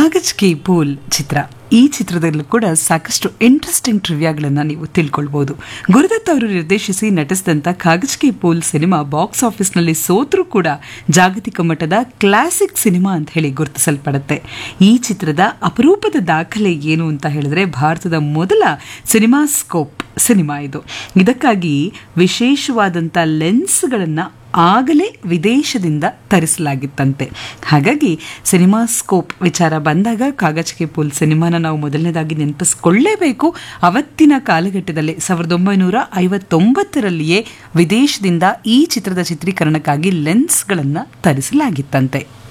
ಕಾಗಜ್ Ke pool ಚಿತ್ರ ಈ ಚಿತ್ರದಲ್ಲೂ ಕೂಡ ಸಾಕಷ್ಟು ಇಂಟ್ರೆಸ್ಟಿಂಗ್ ಟ್ರಿವ್ಯಾಗಳನ್ನು ನೀವು ತಿಳ್ಕೊಳ್ಬಹುದು ಗುರುದತ್ ಅವರು ನಿರ್ದೇಶಿಸಿ ನಟಿಸಿದಂಥ ಕಾಗಜ್ ಕಿ ಪೂಲ್ ಸಿನಿಮಾ ಬಾಕ್ಸ್ ಆಫೀಸ್ನಲ್ಲಿ ಸೋತ್ರೂ ಕೂಡ ಜಾಗತಿಕ ಮಟ್ಟದ ಕ್ಲಾಸಿಕ್ ಸಿನಿಮಾ ಅಂತ ಹೇಳಿ ಗುರುತಿಸಲ್ಪಡುತ್ತೆ ಈ ಚಿತ್ರದ ಅಪರೂಪದ ದಾಖಲೆ ಏನು ಅಂತ ಹೇಳಿದ್ರೆ ಭಾರತದ ಮೊದಲ ಸಿನಿಮಾ ಸ್ಕೋಪ್ ಸಿನಿಮಾ ಇದು ಇದಕ್ಕಾಗಿ ವಿಶೇಷವಾದಂಥ ಲೆನ್ಸ್ಗಳನ್ನು ಆಗಲೇ ವಿದೇಶದಿಂದ ತರಿಸಲಾಗಿತ್ತಂತೆ ಹಾಗಾಗಿ ಸಿನಿಮಾ ಸ್ಕೋಪ್ ವಿಚಾರ ಬಂದಾಗ ಕಾಗಜ್ ಕೆ ಪೂಲ್ ಸಿನಿಮಾನ ನಾವು ಮೊದಲನೇದಾಗಿ ನೆನಪಿಸ್ಕೊಳ್ಳೇಬೇಕು ಅವತ್ತಿನ ಕಾಲಘಟ್ಟದಲ್ಲಿ ಸಾವಿರದ ಒಂಬೈನೂರ ಐವತ್ತೊಂಬತ್ತರಲ್ಲಿಯೇ ವಿದೇಶದಿಂದ ಈ ಚಿತ್ರದ ಚಿತ್ರೀಕರಣಕ್ಕಾಗಿ ಲೆನ್ಸ್ಗಳನ್ನು ತರಿಸಲಾಗಿತ್ತಂತೆ